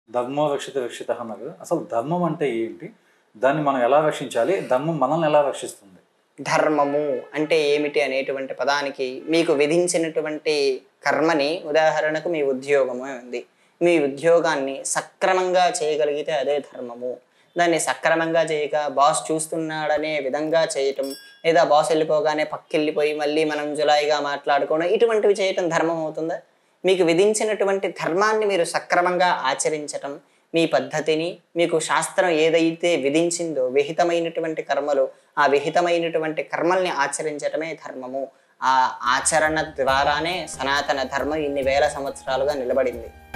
ధర్మో రక్షిత రక్షిత అన్నారు కదా. అసలు ధర్మం అంటే ఏంటి దాన్ని మనం ఎలా రక్షించాలి ధర్మం మనల్ని ఎలా రక్షిస్తుంది ధర్మము అంటే ఏమిటి అనేటువంటి పదానికి మీకు విధించినటువంటి కర్మని ఉదాహరణకు మీ ఉద్యోగము ఉంది మీ ఉద్యోగాన్ని సక్రమంగా చేయగలిగితే అదే ధర్మము దాన్ని సక్రమంగా చేయక బాస్ చూస్తున్నాడనే విధంగా చేయటం లేదా బాస్ వెళ్ళిపోగానే పక్కెళ్ళిపోయి మళ్ళీ మనం జులాయిగా మాట్లాడుకోవడం ఇటువంటివి చేయటం ధర్మం అవుతుందా మీకు విధించినటువంటి ధర్మాన్ని మీరు సక్రమంగా ఆచరించటం మీ పద్ధతిని మీకు శాస్త్రం ఏదైతే విధించిందో విహితమైనటువంటి కర్మలు ఆ విహితమైనటువంటి కర్మల్ని ఆచరించటమే ధర్మము ఆ ఆచరణ ద్వారానే సనాతన ధర్మం ఇన్ని వేల సంవత్సరాలుగా నిలబడింది